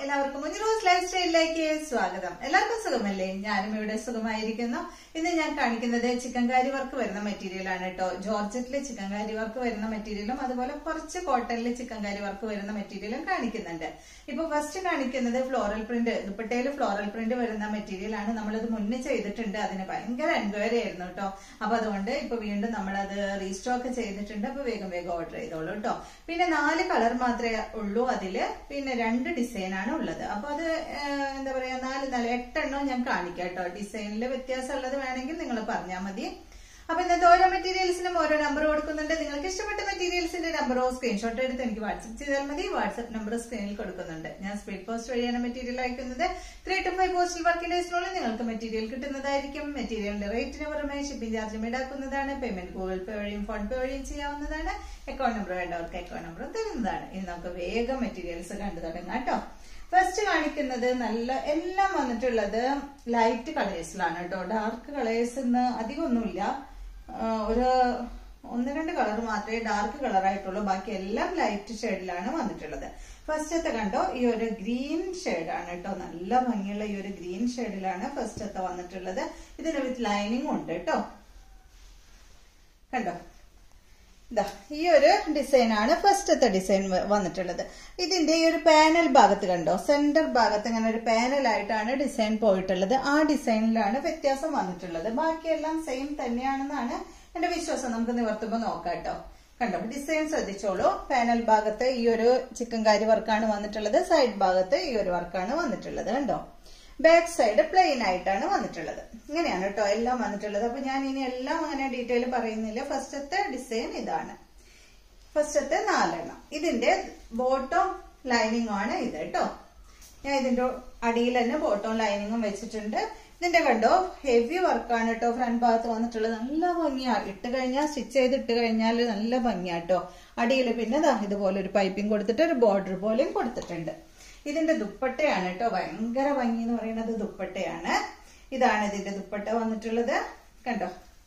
എല്ലാവർക്കും മുഞ്ഞിറോസ് ലൈഫ് സ്റ്റൈലിലേക്ക് സ്വാഗതം എല്ലാവർക്കും സുഖമല്ലേ ഞാനും ഇവിടെ സുഖമായിരിക്കുന്നു ഇന്ന് ഞാൻ കാണിക്കുന്നത് ചിക്കൻ കാരി വർക്ക് വരുന്ന മെറ്റീരിയൽ ആണ് കേട്ടോ ജോർജറ്റിലെ ചിക്കൻ കാരി വർക്ക് വരുന്ന മെറ്റീരിയലും അതുപോലെ കുറച്ച് കോട്ടണിലെ ചിക്കൻ കാരി വർക്ക് വരുന്ന മെറ്റീരിയലും കാണിക്കുന്നുണ്ട് ഇപ്പൊ ഫസ്റ്റ് കാണിക്കുന്നത് ഫ്ലോറൽ പ്രിന്റ് ദുപ്പട്ടയിൽ ഫ്ലോറൽ പ്രിന്റ് വരുന്ന മെറ്റീരിയൽ ആണ് നമ്മളിത് മുന്നേ ചെയ്തിട്ടുണ്ട് അതിന് ഭയങ്കര എൻക്വയറി ആയിരുന്നു കേട്ടോ അപ്പൊ അതുകൊണ്ട് ഇപ്പൊ വീണ്ടും നമ്മളത് റീസ്റ്റോക്ക് ചെയ്തിട്ടുണ്ട് അപ്പൊ വേഗം വേഗം ഓർഡർ ചെയ്തോളൂ കേട്ടോ പിന്നെ നാല് കളർ മാത്രമേ ഉള്ളൂ അതില് പിന്നെ രണ്ട് ഡിസൈൻ ആണ് ഉള്ളത് അപ്പൊ അത് ഏഹ്, എന്താ പറയാ നാല് നാല് എട്ടെണ്ണം ഞാൻ കാണിക്കാം കേട്ടോ ഡിസൈനിൽ വ്യത്യാസമുള്ളത് വേണമെങ്കിൽ നിങ്ങൾ പറഞ്ഞാൽ മതി അപ്പൊ ഇന്നത്തെ ഓരോ മെറ്റീരിയൽസിനും ഓരോ നമ്പർ കൊടുക്കുന്നുണ്ട് നിങ്ങൾക്ക് ഇഷ്ടപ്പെട്ട മെറ്റീരിയൽസിന്റെ നമ്പറോ സ്ക്രീൻഷോട്ട് എടുത്ത് എനിക്ക് വാട്സ്ആപ്പ് ചെയ്താൽ മതി വാട്സ്ആപ്പ് നമ്പർ സ്ക്രീനിൽ കൊടുക്കുന്നുണ്ട് ഞാൻ സ്പീഡ് പോസ്റ്റ് വഴിയാണ് മെറ്റീരിയൽ അയക്കുന്നത് three two five postal working ഡേയ്സിനുള്ളിൽ നിങ്ങൾക്ക് മെറ്റീരിയൽ കിട്ടുന്നതായിരിക്കും മെറ്റീരിയലിന്റെ റേറ്റിന് പുറമെ ഷിപ്പിംഗ് ചാർജും ഈടാക്കുന്നതാണ് പേയ്മെന്റ് ഗൂഗിൾ പേ വഴിയും ഫോൺ പേ വഴിയും ചെയ്യാവുന്നതാണ് അക്കൗണ്ട് നമ്പർ വേണ്ടവർക്ക് അക്കൗണ്ട് നമ്പർ തരുന്നതാണ് ഇനി നമുക്ക് വേഗം മെറ്റീരിയൽസ് കണ്ടു തുടങ്ങാം കേട്ടോ ഫസ്റ്റ് കാണിക്കുന്നത് നല്ല എല്ലാം വന്നിട്ടുള്ളത് ലൈറ്റ് കളേഴ്സിലാണ് കേട്ടോ ഡാർക്ക് കളേഴ്സ് ഇന്ന് അധികമൊന്നുമില്ല ആ, ഒരു ഒന്ന് രണ്ട് കളർ മാത്രമേ ഡാർക്ക് കളർ ആയിട്ടുള്ളൂ ബാക്കി എല്ലാം ലൈറ്റ് ഷെയ്ഡിലാണ് വന്നിട്ടുള്ളത് ഫസ്റ്റത്തെ കണ്ടോ ഈ ഒരു ഗ്രീൻ ഷെയ്ഡാണ് കേട്ടോ നല്ല ഭംഗിയുള്ള ഈ ഒരു ഗ്രീൻ ഷെയ്ഡിലാണ് ഫസ്റ്റത്തെ വന്നിട്ടുള്ളത് ഇതിന് വിത്ത് ലൈനിങ് ഉണ്ട് കേട്ടോ കണ്ടോ ദാ ഈ ഒരു ഡിസൈൻ ആണ് ഫസ്റ്റത്തെ ഡിസൈൻ വന്നിട്ടുള്ളത് ഇതിന്റെ ഈ ഒരു പാനൽ ഭാഗത്ത് കണ്ടോ സെന്റർ ഭാഗത്ത് ഇങ്ങനെ ഒരു പാനൽ ആയിട്ടാണ് ഡിസൈൻ പോയിട്ടുള്ളത് ആ ഡിസൈനിലാണ് വ്യത്യാസം വന്നിട്ടുള്ളത് ബാക്കിയെല്ലാം സെയിം തന്നെയാണെന്നാണ് എന്റെ വിശ്വാസം നമുക്ക് നിവർത്തുമ്പോൾ നോക്കാം കേട്ടോ കണ്ടോ ഡിസൈൻ ശ്രദ്ധിച്ചോളൂ പാനൽ ഭാഗത്ത് ഈ ഒരു ചിക്കൻ കാരി വർക്കാണ് വന്നിട്ടുള്ളത് സൈഡ് ഭാഗത്ത് ഈ ഒരു വർക്കാണ് വന്നിട്ടുള്ളത് കണ്ടോ ബാക്ക് സൈഡ് പ്ലെയിൻ ആയിട്ടാണ് വന്നിട്ടുള്ളത് ഇങ്ങനെയാണ് കേട്ടോ എല്ലാം വന്നിട്ടുള്ളത് അപ്പൊ ഞാൻ ഇനി എല്ലാം അങ്ങനെ ഡീറ്റെയിൽ പറയുന്നില്ല ഫസ്റ്റത്തെ ഡിസൈൻ ഇതാണ് ഫസ്റ്റത്തെ നാലെണ്ണം ഇതിന്റെ ബോട്ടം ലൈനിങ് ആണ് ഇത് കേട്ടോ ഞാൻ ഇതിന്റെ അടിയിൽ തന്നെ ബോട്ടം ലൈനിങ്ങും വെച്ചിട്ടുണ്ട് ഇതിന്റെ കണ്ടോ ഹെവി വർക്കാണ് കേട്ടോ ഫ്രണ്ട് ഭാഗത്ത് വന്നിട്ടുള്ളത് നല്ല ഭംഗിയാ ഇട്ട് കഴിഞ്ഞാൽ സ്റ്റിച്ച് ചെയ്ത് ഇട്ട് കഴിഞ്ഞാൽ നല്ല ഭംഗിയാ കേട്ടോ അടിയിൽ പിന്നെ ദാ ഇതുപോലെ ഒരു പൈപ്പിംഗ് കൊടുത്തിട്ട് ഒരു ബോർഡർ പോലെയും കൊടുത്തിട്ടുണ്ട് ഇതിന്റെ ദുപ്പട്ടയാണ് കേട്ടോ ഭയങ്കര ഭംഗി എന്ന് പറയുന്നത് ദുപ്പട്ടയാണ് ഇതാണ് ഇതിന്റെ ദുപ്പട്ട വന്നിട്ടുള്ളത് കണ്ടോ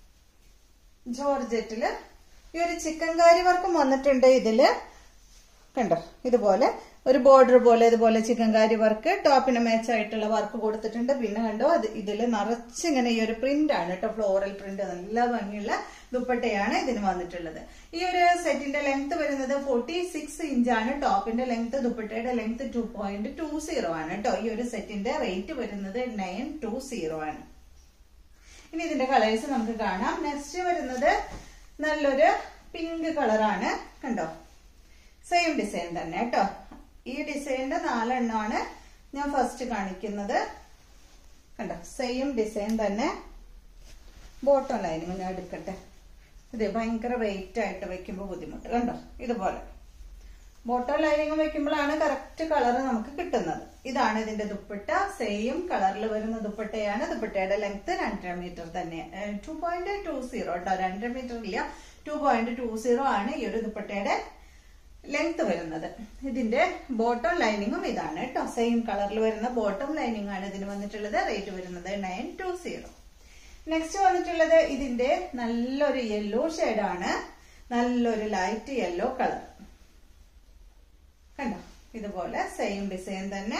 ജോർജറ്റില് ഈ ഒരു ചിക്കൻ കാരി വർക്കും വന്നിട്ടുണ്ട് ഇതില് കണ്ടോ ഇതുപോലെ ഒരു ബോർഡർ പോലെ ഇതുപോലെ ചിക്കൻ കാരി വർക്ക് ടോപ്പിന് മാച്ച് ആയിട്ടുള്ള വർക്ക് കൊടുത്തിട്ടുണ്ട് പിന്നെ കണ്ടോ അത് ഇതില് നിറച്ചിങ്ങനെ ഈ ഒരു പ്രിന്റ് ആണ് കേട്ടോ ഫ്ലോറൽ പ്രിന്റ് നല്ല ഭംഗിയുള്ള ദുപ്പട്ടയാണ് ഇതിന് വന്നിട്ടുള്ളത് ഈ ഒരു സെറ്റിന്റെ ലെങ്ത് വരുന്നത് ഫോർട്ടി സിക്സ് ഇഞ്ചാണ് ടോപ്പിന്റെ ലെങ്ത് ദുപ്പട്ടയുടെ length two point two zero ആണ് കേട്ടോ ഈ ഒരു സെറ്റിന്റെ റേറ്റ് വരുന്നത് നയൻ ടു സീറോ ആണ് ഇനി ഇതിന്റെ കളേഴ്സ് നമുക്ക് കാണാം നെക്സ്റ്റ് വരുന്നത് നല്ലൊരു പിങ്ക് കളറാണ് കണ്ടോ സെയിം ഡിസൈൻ തന്നെ കേട്ടോ ഈ ഡിസൈനിന്റെ നാലെണ്ണമാണ് ഞാൻ ഫസ്റ്റ് കാണിക്കുന്നത് കണ്ടോ സെയിം ഡിസൈൻ തന്നെ ബോട്ടം ലൈനിങ് ഞാൻ എടുക്കട്ടെ ഇത് ഭയങ്കര വെയിറ്റ് ആയിട്ട് വെക്കുമ്പോൾ ബുദ്ധിമുട്ട് കണ്ടോ ഇതുപോലെ ബോട്ടം ലൈനിങ് വെക്കുമ്പോഴാണ് കറക്റ്റ് കളർ നമുക്ക് കിട്ടുന്നത് ഇതാണ് ഇതിന്റെ ദുപ്പട്ട സെയിം കളറിൽ വരുന്ന ദുപ്പട്ടയാണ് ദുപ്പട്ടയുടെ ലെങ്ത് രണ്ടര മീറ്റർ തന്നെ ടു പോയിന്റ് ടു സീറോ കേട്ടോ രണ്ടര മീറ്റർ ഇല്ല ടു പോയിന്റ് ടു സീറോ ആണ് ഈ ഒരു ദുപ്പട്ടയുടെ ലെങ്ത് വരുന്നത് ഇതിന്റെ ബോട്ടം ലൈനിങ്ങും ഇതാണ് കേട്ടോ സെയിം കളറിൽ വരുന്ന ബോട്ടം ലൈനിങ് ആണ് ഇതിന് വന്നിട്ടുള്ളത് റേറ്റ് വരുന്നത് നയൻ ടു സീറോ നെക്സ്റ്റ് വന്നിട്ടുള്ളത് ഇതിന്റെ നല്ലൊരു യെല്ലോ ആണ് നല്ലൊരു ലൈറ്റ് യെല്ലോ കളർ കണ്ടോ ഇതുപോലെ സെയിം ഡിസൈൻ തന്നെ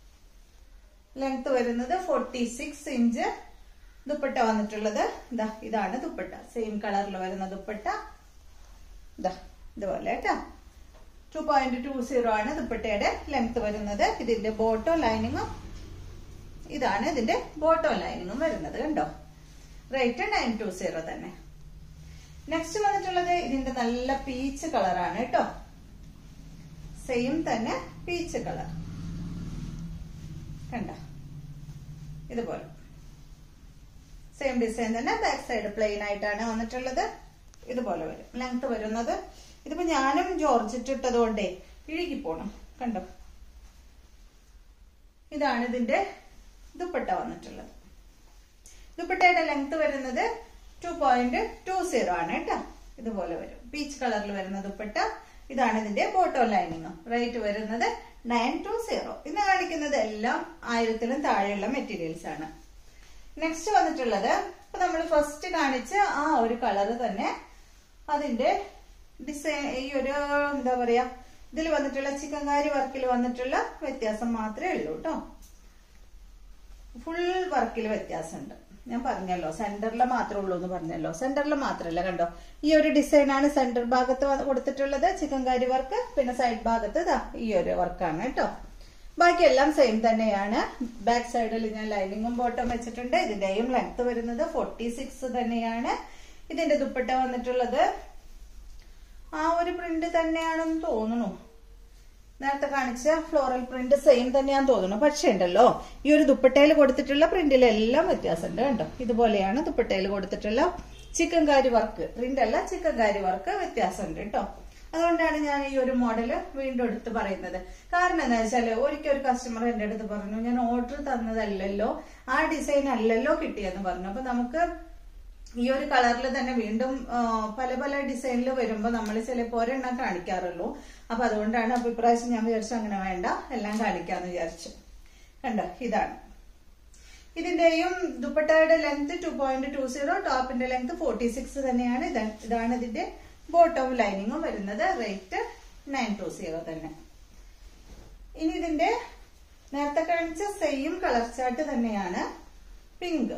ലെങ്ത് വരുന്നത് ഫോർട്ടി സിക്സ് ഇഞ്ച് ദുപ്പട്ട വന്നിട്ടുള്ളത് ഇതാ ഇതാണ് ദുപ്പട്ട സെയിം കളറിൽ വരുന്ന ദുപ്പട്ട ഇതാ ഇതുപോലെ കേട്ടോ ടു പോയിന്റ് ടു സീറോ ആണ് ദുപ്പട്ടയുടെ ലെങ്ത് വരുന്നത് ഇതിന്റെ ബോട്ടോ ലൈനിങ്ങും ഇതാണ് ഇതിന്റെ ബോട്ടോ ലൈനിങ്ങും വരുന്നത് കണ്ടോ റേറ്റ് നയൻ ടു സീറോ തന്നെ നെക്സ്റ്റ് വന്നിട്ടുള്ളത് ഇതിന്റെ നല്ല പീച്ച് കളറാണ് കേട്ടോ സെയിം തന്നെ പീച്ച് കളർ കണ്ട ഇതുപോലെ സെയിം ഡിസൈൻ തന്നെ ബാക്ക് സൈഡ് പ്ലെയിൻ ആയിട്ടാണ് വന്നിട്ടുള്ളത് ഇതുപോലെ വരും ലെങ്ത് വരുന്നത് ഇതിപ്പോ ഞാനും ജോർജറ്റ് ഇട്ടത് കൊണ്ടേ ഇഴുകി പോണം കണ്ടോ ഇതാണ് ഇതിന്റെ ദുപ്പട്ട വന്നിട്ടുള്ളത് ദുപ്പട്ടയുടെ ലെങ്ത് വരുന്നത് ടു പോയിന്റ് ടു സീറോ ആണ് കേട്ടോ ഇതുപോലെ വരും പീച്ച് കളറിൽ വരുന്ന ദുപ്പട്ട ഇതാണ് ഇതിന്റെ ബോട്ടോ ലൈനിങ് റേറ്റ് വരുന്നത് നയൻ ടു സീറോ ഇന്ന് കാണിക്കുന്നത് എല്ലാം ആയിരത്തിലും താഴെയുള്ള മെറ്റീരിയൽസ് ആണ് നെക്സ്റ്റ് വന്നിട്ടുള്ളത് ഇപ്പൊ നമ്മൾ ഫസ്റ്റ് കാണിച്ച ആ ഒരു കളറ് തന്നെ അതിന്റെ ഡിസൈൻ ഈ ഒരു എന്താ പറയാ ഇതിൽ വന്നിട്ടുള്ള ചിക്കൻകാരി വർക്കിൽ വന്നിട്ടുള്ള വ്യത്യാസം മാത്രമേ ഉള്ളൂ കേട്ടോ ഫുൾ വർക്കിൽ വ്യത്യാസമുണ്ട് ഞാൻ പറഞ്ഞല്ലോ സെന്ററിൽ മാത്രമേ ഉള്ളൂ എന്ന് പറഞ്ഞല്ലോ സെന്ററിൽ മാത്രമല്ല കണ്ടോ ഈ ഒരു ഡിസൈനാണ് സെന്റർ ഭാഗത്ത് വന്ന് കൊടുത്തിട്ടുള്ളത് ചിക്കൻകാരി വർക്ക് പിന്നെ സൈഡ് ഭാഗത്ത് ദാ ഈ ഒരു വർക്കാണ് കേട്ടോ ബാക്കിയെല്ലാം സെയിം തന്നെയാണ് ബാക്ക് സൈഡിൽ ഞാൻ ലൈനിങ്ങും ബോട്ടം വെച്ചിട്ടുണ്ട് ഇതിന്റെയും ലെങ്ത് വരുന്നത് ഫോർട്ടി സിക്സ് തന്നെയാണ് ഇതിന്റെ ദുപ്പട്ട വന്നിട്ടുള്ളത് ആ ഒരു പ്രിന്റ് തന്നെയാണെന്ന് തോന്നുന്നു നേരത്തെ കാണിച്ച ഫ്ലോറൽ പ്രിന്റ് സെയിം തന്നെയാന്ന് തോന്നുന്നു പക്ഷേ ഉണ്ടല്ലോ ഈ ഒരു ദുപ്പട്ടയിൽ കൊടുത്തിട്ടുള്ള പ്രിന്റിലെല്ലാം വ്യത്യാസമുണ്ട് കണ്ടോ ഇതുപോലെയാണ് ദുപ്പട്ടയിൽ കൊടുത്തിട്ടുള്ള ചിക്കൻ കാരി വർക്ക് പ്രിന്റ് അല്ല ചിക്കൻ കാരി വർക്ക് വ്യത്യാസമുണ്ട് കേട്ടോ അതുകൊണ്ടാണ് ഞാൻ ഈ ഒരു മോഡല് വീണ്ടും എടുത്ത് പറയുന്നത് കാരണം എന്താ വെച്ചാല് ഒരിക്കൽ ഒരു കസ്റ്റമർ എന്റെ അടുത്ത് പറഞ്ഞു ഞാൻ ഓർഡർ തന്നതല്ലല്ലോ ആ ഡിസൈൻ അല്ലല്ലോ കിട്ടിയെന്ന് പറഞ്ഞു അപ്പൊ നമുക്ക് ഈ ഒരു കളറിൽ തന്നെ വീണ്ടും ആ, പല പല ഡിസൈനിൽ വരുമ്പോൾ നമ്മൾ ചിലപ്പോൾ ഒരെണ്ണം കാണിക്കാറുള്ളൂ അപ്പൊ അതുകൊണ്ടാണ് അപ്പൊ ഇപ്രാവശ്യം ഞാൻ വിചാരിച്ചു അങ്ങനെ വേണ്ട എല്ലാം കാണിക്കാന്ന് വിചാരിച്ചു കണ്ടോ ഇതാണ് ഇതിന്റെയും ദുപ്പട്ടയുടെ length two point two zero ടോപ്പിന്റെ ലെങ്ത് ഫോർട്ടി സിക്സ് തന്നെയാണ് ഇത- ഇതാണ് ഇതിന്റെ ബോട്ടം ലൈനിങ്ങും വരുന്നത് റേറ്റ് നയൻ ടു സീറോ തന്നെ ഇനി ഇതിന്റെ നേരത്തെ കാണിച്ച സെയിം കളർ ചാർട്ട് തന്നെയാണ് പിങ്ക്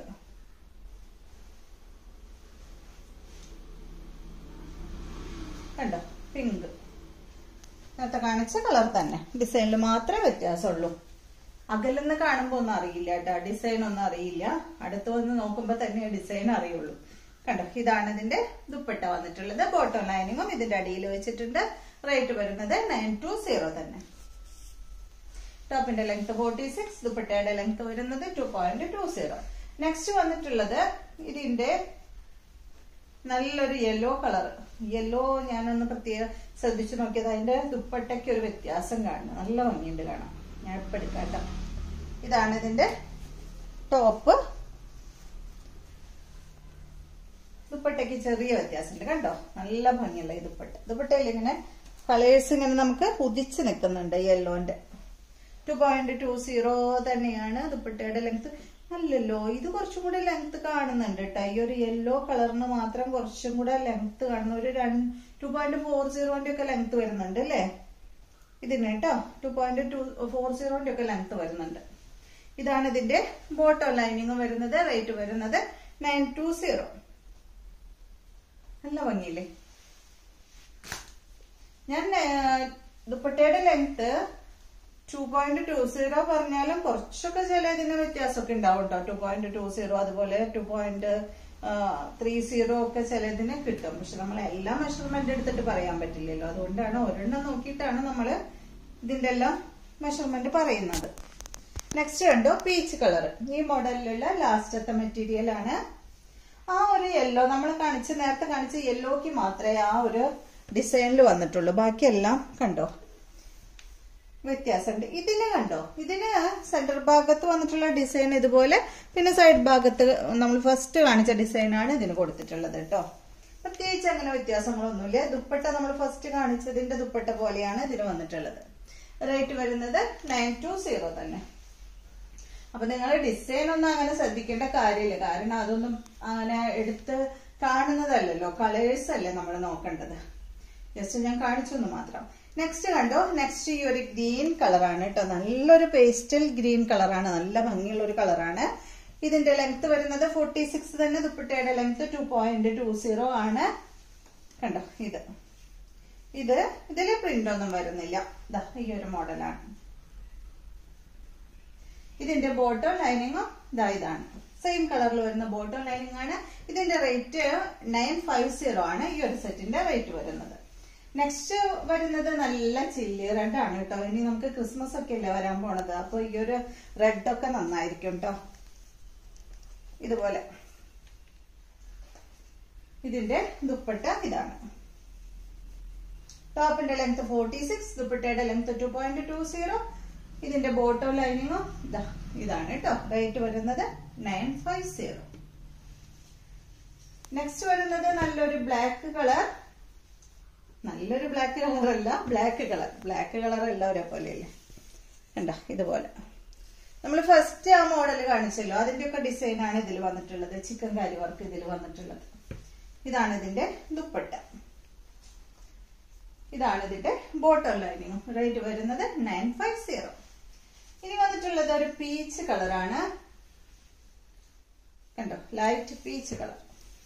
കണ്ടോ പിങ്ക് നേരത്തെ കാണിച്ച കളർ തന്നെ ഡിസൈനിൽ മാത്രമേ വ്യത്യാസമുള്ളൂ അകലെന്ന് കാണുമ്പോ ഒന്നും അറിയില്ല കേട്ടോ ഡിസൈൻ ഒന്നും അറിയില്ല അടുത്ത് വന്ന് നോക്കുമ്പോ തന്നെ ഡിസൈൻ അറിയുള്ളൂ കണ്ടോ ഇതാണ് ഇതിന്റെ ദുപ്പട്ട വന്നിട്ടുള്ളത് ബോട്ടം ലൈനിങ്ങും ഇതിന്റെ അടിയിൽ വെച്ചിട്ടുണ്ട് റേറ്റ് വരുന്നത് നയൻ ടു സീറോ തന്നെ ടോപ്പിന്റെ ലെങ്ത് ഫോർട്ടി സിക്സ് ദുപ്പട്ടയുടെ ലെങ്ത് വരുന്നത് two point two zero next വന്നിട്ടുള്ളത് ഇതിന്റെ നല്ലൊരു യെല്ലോ കളർ യെല്ലോ ഞാനൊന്ന് പ്രത്യേകം ശ്രദ്ധിച്ചു നോക്കിയത് അതിന്റെ ദുപ്പട്ടയ്ക്ക് ഒരു വ്യത്യാസം കാണുന്നു നല്ല ഭംഗിയുണ്ട് കാണാം ഞാൻ ഇപ്പൊ എടുക്കാം കേട്ടോ ഇതാണ് ഇതിന്റെ ടോപ്പ് ദുപ്പട്ടയ്ക്ക് ചെറിയ വ്യത്യാസമുണ്ട് കണ്ടോ നല്ല ഭംഗിയുള്ള ഈ ദുപ്പട്ട ദുപ്പട്ടയിൽ ഇങ്ങനെ കളേഴ്സ് ഇങ്ങനെ നമുക്ക് ഉദിച്ച് നിൽക്കുന്നുണ്ട് യെല്ലോന്റെ ടു പോയിന്റ് ടു സീറോ തന്നെയാണ് ദുപ്പട്ടയുടെ ലെങ്ത് അല്ലല്ലോ ഇത് കുറച്ചും കൂടെ ലെങ്ത് കാണുന്നുണ്ട് കേട്ടോ ഈ ഒരു യെല്ലോ കളറിന് മാത്രം കുറച്ചും കൂടെ ലെങ്ത് കാണുന്നു ഒരു ടു പോയിന്റ് ഫോർ സീറോന്റെ ഒക്കെ ലെങ്ത് വരുന്നുണ്ട് അല്ലേ ഇതിന് കേട്ടോ ടു പോയിന്റ് ടു ഫോർ സീറോന്റെ ഒക്കെ ലെങ്ത് വരുന്നുണ്ട് ഇതാണ് ഇതിന്റെ ബോട്ടം ലൈനിങ് വരുന്നത് റേറ്റ് വരുന്നത് നയൻ ടു സീറോ നല്ല ഭംഗിയില്ലേ ഞാൻ ആ, ദുപ്പട്ടയുടെ length two point two zero പറഞ്ഞാലും കുറച്ചൊക്കെ ചില ഇതിന് വ്യത്യാസമൊക്കെ ഉണ്ടാവും കേട്ടോ ടു പോയിന്റ് ടു സീറോ അതുപോലെ ടു പോയിന്റ് ത്രീ സീറോ ഒക്കെ ചിലതിന് കിട്ടും പക്ഷെ നമ്മൾ എല്ലാ മെഷർമെന്റ് എടുത്തിട്ട് പറയാൻ പറ്റില്ലല്ലോ അതുകൊണ്ടാണ് ഒരെണ്ണം നോക്കിയിട്ടാണ് നമ്മൾ ഇതിന്റെ എല്ലാം മെഷർമെന്റ് പറയുന്നത് നെക്സ്റ്റ് കണ്ടോ പീച്ച് കളർ ഈ മോഡലിലുള്ള ലാസ്റ്റത്തെ മെറ്റീരിയൽ ആണ് ആ ഒരു യെല്ലോ നമ്മൾ കാണിച്ച നേരത്തെ കാണിച്ച യെല്ലോക്ക് മാത്രമേ ആ ഒരു ഡിസൈനിൽ വന്നിട്ടുള്ളൂ ബാക്കിയെല്ലാം കണ്ടോ വ്യത്യാസമുണ്ട് ഇതിന് കണ്ടോ ഇതിന് സെന്റർ ഭാഗത്ത് വന്നിട്ടുള്ള ഡിസൈൻ ഇതുപോലെ പിന്നെ സൈഡ് ഭാഗത്ത് നമ്മൾ ഫസ്റ്റ് കാണിച്ച ഡിസൈനാണ് ഇതിന് കൊടുത്തിട്ടുള്ളത് കേട്ടോ പ്രത്യേകിച്ച് അങ്ങനെ വ്യത്യാസങ്ങളൊന്നുമില്ല ദുപ്പട്ട നമ്മൾ ഫസ്റ്റ് കാണിച്ചതിന്റെ ദുപ്പട്ട പോലെയാണ് ഇതിന് വന്നിട്ടുള്ളത് റേറ്റ് വരുന്നത് നയൻ ടു സീറോ തന്നെ അപ്പൊ നിങ്ങൾ ഡിസൈൻ ഒന്നും അങ്ങനെ ശ്രദ്ധിക്കേണ്ട കാര്യമില്ല കാരണം അതൊന്നും അങ്ങനെ എടുത്ത് കാണുന്നതല്ലല്ലോ കളേഴ്സ് അല്ലേ നമ്മൾ നോക്കേണ്ടത് ജസ്റ്റ് ഞാൻ കാണിച്ചു എന്ന് മാത്രം നെക്സ്റ്റ് കണ്ടോ നെക്സ്റ്റ് ഈ ഒരു ഗ്രീൻ കളറാണ് കേട്ടോ നല്ലൊരു പേസ്റ്റൽ ഗ്രീൻ കളറാണ് നല്ല ഭംഗിയുള്ള ഒരു കളറാണ് ഇതിന്റെ ലെങ്ത് വരുന്നത് ഫോർട്ടി സിക്സ് തന്നെ ദുപ്പട്ടയുടെ length two point two zero ആണ് കണ്ടോ ഇത് ഇത് ഇതില് പ്രിന്റ് ഒന്നും വരുന്നില്ല ദാ ഈ ഒരു മോഡലാണ് ഇതിന്റെ ബോട്ടം ലൈനിങ്ങും ഇതാ ഇതാണ് സെയിം കളറിൽ വരുന്ന ബോട്ടം ലൈനിങ് ആണ് ഇതിന്റെ റേറ്റ് നയൻ ഫൈവ് സീറോ ആണ് ഈ ഒരു സെറ്റിന്റെ റേറ്റ് വരുന്നത് നെക്സ്റ്റ് വരുന്നത് നല്ല ചില്ലി റെഡ് ആണ് കേട്ടോ ഇനി നമുക്ക് ക്രിസ്മസ് ഒക്കെ അല്ലേ വരാൻ പോണത് അപ്പൊ ഈ ഒരു റെഡ് ഒക്കെ നന്നായിരിക്കും കേട്ടോ ഇതുപോലെ ഇതിന്റെ ദുപ്പട്ട ഇതാണ് ടോപ്പിന്റെ ലെങ്ത് ഫോർട്ടി സിക്സ് ദുപ്പട്ടയുടെ length two point two zero ഇതിന്റെ ബോട്ടം ലൈനിങ്ങും ഇതാ ഇതാണ് കേട്ടോ റേറ്റ് വരുന്നത് നയൻ ഫൈവ് സീറോ നെക്സ്റ്റ് വരുന്നത് നല്ലൊരു ബ്ലാക്ക് കളർ നല്ലൊരു ബ്ലാക്ക് കളർ അല്ല ബ്ലാക്ക് കളർ ബ്ലാക്ക് കളർ എല്ലാവരെ പോലെയല്ലേ കണ്ടോ ഇതുപോലെ നമ്മൾ ഫസ്റ്റ് ആ മോഡൽ കാണിച്ചല്ലോ അതിന്റെ ഒക്കെ ഡിസൈൻ ആണ് ഇതിൽ വന്നിട്ടുള്ളത് ചിക്കൻ കാരി വർക്ക് ഇതിൽ വന്നിട്ടുള്ളത് ഇതാണ് ഇതിന്റെ ദുപ്പട്ട ഇതാണ് ഇതിന്റെ ബോട്ടം ലൈനിങ് റേറ്റ് വരുന്നത് നയൻ ഫൈവ് സീറോ ഇനി വന്നിട്ടുള്ളത് ഒരു പീച്ച് കളറാണ് കണ്ടോ ലൈറ്റ് പീച്ച് കളർ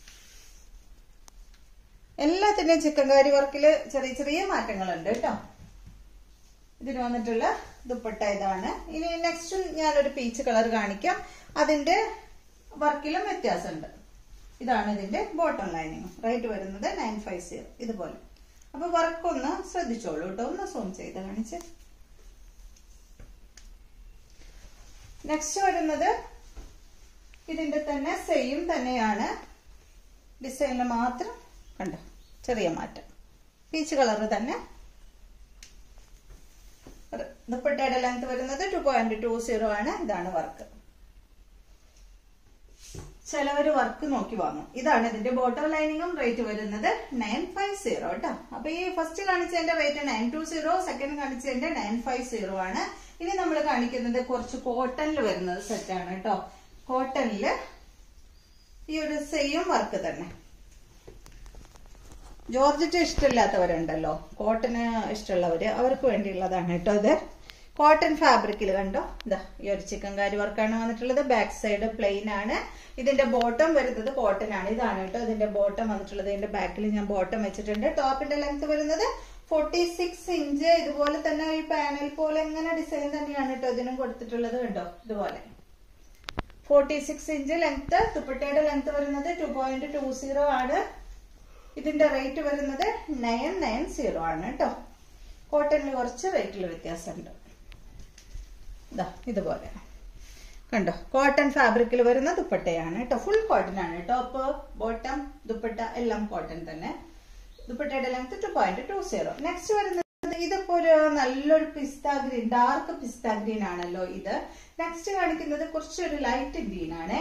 എല്ലാത്തിന്റെയും ചിക്കൻ കാരി വർക്കില് ചെറിയ ചെറിയ മാറ്റങ്ങളുണ്ട് കേട്ടോ ഇതിന് വന്നിട്ടുള്ള ദുപ്പട്ട ഇതാണ് ഇനി നെക്സ്റ്റ് ഞാനൊരു പീച്ച് കളർ കാണിക്കാം അതിന്റെ വർക്കിലും വ്യത്യാസമുണ്ട് ഇതാണ് ഇതിന്റെ ബോട്ടം ലൈനിങ് റേറ്റ് വരുന്നത് നയൻ ഫൈവ് സീറോ ഇതുപോലെ അപ്പൊ വർക്കൊന്ന് ശ്രദ്ധിച്ചോളൂ കേട്ടോ ഒന്ന് സൂം ചെയ്ത് കാണിച്ച് നെക്സ്റ്റ് വരുന്നത് ഇതിന്റെ തന്നെ സെയിം തന്നെയാണ് ഡിസൈനിൽ മാത്രം കണ്ടോ ചെറിയ മാറ്റം പീച്ച് കളർ തന്നെ ദുപ്പട്ടയുടെ ലെങ്ത് വരുന്നത് ടു പോയിന്റ് ടു സീറോ ആണ് ഇതാണ് വർക്ക് ചിലവര് വർക്ക് നോക്കി വാങ്ങും ഇതാണ് ഇതിന്റെ ബോട്ടം ലൈനിങ്ങും റേറ്റ് വരുന്നത് നയൻ ഫൈവ് സീറോ കേട്ടോ അപ്പൊ ഈ ഫസ്റ്റ് കാണിച്ചതിന്റെ rate nine two zero second കാണിച്ചതിന്റെ നയൻ ഫൈവ് സീറോ ആണ് ഇനി നമ്മൾ കാണിക്കുന്നത് കുറച്ച് കോട്ടണിൽ വരുന്നത് സെറ്റാണ് കേട്ടോ കോട്ടണില് ഈ ഒരു സെയിം വർക്ക് തന്നെ ജോർജറ്റ് ഇഷ്ടമില്ലാത്തവരുണ്ടല്ലോ കോട്ടന് ഇഷ്ടമുള്ളവര് അവർക്ക് വേണ്ടിയുള്ളതാണ് കേട്ടോ ഇത് കോട്ടൺ ഫാബ്രിക്കിൽ കണ്ടോ ഇതാ ഈ ഒരു ചിക്കൻ കാരി വർക്കാണ് വന്നിട്ടുള്ളത് ബാക്ക് സൈഡ് പ്ലെയിൻ ആണ് ഇതിന്റെ ബോട്ടം വരുന്നത് കോട്ടൺ ആണ് ഇതാണ് കേട്ടോ ഇതിന്റെ ബോട്ടം വന്നിട്ടുള്ളത് ഇതിന്റെ ബാക്കിൽ ഞാൻ ബോട്ടം വെച്ചിട്ടുണ്ട് ടോപ്പിന്റെ ലെങ്ത് വരുന്നത് ഫോർട്ടി സിക്സ് ഇഞ്ച് ഇതുപോലെ തന്നെ ഈ പാനൽ പോലെ എങ്ങനെ ഡിസൈൻ തന്നെയാണ് കേട്ടോ ഇതിനും കൊടുത്തിട്ടുള്ളത് കണ്ടോ ഇതുപോലെ ഫോർട്ടി സിക്സ് ഇഞ്ച് ലെങ്ത് ദുപ്പട്ടയുടെ ലെങ്ത് വരുന്നത് ടു പോയിന്റ് ടു സീറോ ആണ് ഇതിന്റെ റേറ്റ് വരുന്നത് നയൻ നയൻ സീറോ ആണ് കേട്ടോ കോട്ടണിൽ കുറച്ച് റേറ്റിൽ വ്യത്യാസമുണ്ട് ഇതാ ഇതുപോലെ കണ്ടോ കോട്ടൺ ഫാബ്രിക്കിൽ വരുന്ന ദുപ്പട്ടയാണ് കേട്ടോ ഫുൾ കോട്ടൺ ആണ് ടോപ്പ് ബോട്ടം ദുപ്പട്ട എല്ലാം കോട്ടൺ തന്നെ ദുപ്പട്ടയുടെ length two point two zero next വരുന്നത് ഇതിപ്പോ ഒരു നല്ലൊരു pista green dark pista green ആണല്ലോ ഇത് നെക്സ്റ്റ് കാണിക്കുന്നത് കുറച്ചൊരു ലൈറ്റ് ഗ്രീൻ ആണേ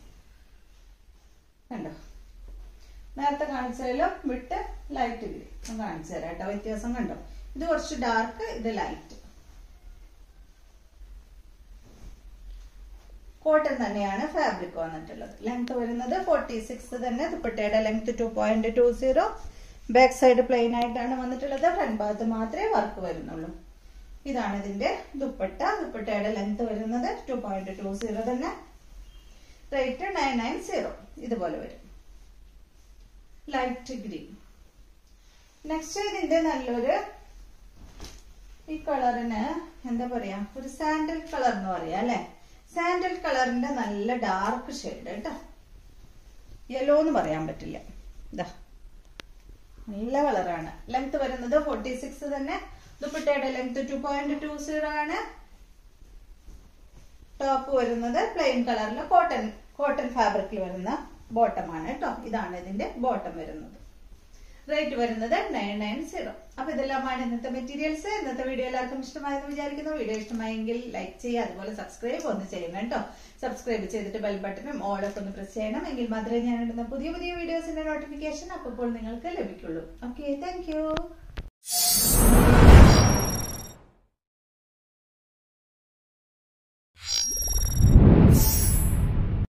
കണ്ടോ നേരത്തെ കാണിച്ചതിലും വിട്ട് ലൈറ്റ് ഗ്രീൻ ഒന്ന് കാണിച്ചു തരാം കേട്ടോ വ്യത്യാസം കണ്ടോ ഇത് കുറച്ച് ഡാർക്ക് ഇത് ലൈറ്റ് കോട്ടൺ തന്നെയാണ് ഫാബ്രിക് വന്നിട്ടുള്ളത് ലെങ്ത് വരുന്നത് ഫോർട്ടി സിക്സ് തന്നെ ദുപ്പട്ടയുടെ length two point two zero back side plain ആയിട്ടാണ് വന്നിട്ടുള്ളത് ഫ്രണ്ട് ഭാഗത്ത് മാത്രമേ വർക്ക് വരുന്നുള്ളൂ ഇതാണ് ഇതിന്റെ ദുപ്പട്ട ദുപ്പട്ടയുടെ ലെങ്ത് വരുന്നത് ടു പോയിന്റ് ടു സീറോ തന്നെ റേറ്റ് നയൻ നയൻ സീറോ ഇതുപോലെ വരും ലൈറ്റ് ഗ്രീൻ നെക്സ്റ്റ് ഇതിന്റെ നല്ലൊരു ഈ കളറിന് എന്താ പറയാ ഒരു സാൻഡൽ കളർ എന്ന് പറയാ അല്ലെ സാൻഡൽ കളറിന്റെ നല്ല ഡാർക്ക് ഷെയ്ഡ് കേട്ടോ യെല്ലോ എന്ന് പറയാൻ പറ്റില്ല ഇതാ നല്ല കളറാണ് ലെങ്ത് വരുന്നത് ഫോർട്ടി സിക്സ് തന്നെ ദുപ്പട്ടയുടെ length two point two zero ആണ് ടോപ്പ് വരുന്നത് പ്ലെയിൻ കളറിൽ കോട്ടൺ കോട്ടൺ ഫാബ്രിക്കിൽ വരുന്ന ബോട്ടം ആണ് കേട്ടോ ഇതാണ് ഇതിന്റെ ബോട്ടം വരുന്നത് റേറ്റ് വരുന്നത് നയൻ നയൻ സീറോ അപ്പൊ ഇതെല്ലാമാണ് ഇന്നത്തെ മെറ്റീരിയൽസ് ഇന്നത്തെ വീഡിയോ എല്ലാവർക്കും ഇഷ്ടമായെന്ന് വിചാരിക്കുന്നു വീഡിയോ ഇഷ്ടമായെങ്കിൽ ലൈക്ക് ചെയ്യുക അതുപോലെ സബ്സ്ക്രൈബ് ഒന്ന് ചെയ്യണം കേട്ടോ സബ്സ്ക്രൈബ് ചെയ്തിട്ട് ബെൽ ബട്ടണും ഓളൊക്കെ ഒന്ന് പ്രസ് ചെയ്യണം എങ്കിൽ മാത്രമേ ഞാൻ ഇടുന്ന പുതിയ പുതിയ വീഡിയോസിന്റെ നോട്ടിഫിക്കേഷൻ അപ്പോൾ നിങ്ങൾക്ക് ലഭിക്കുള്ളൂ ഓക്കെ താങ്ക്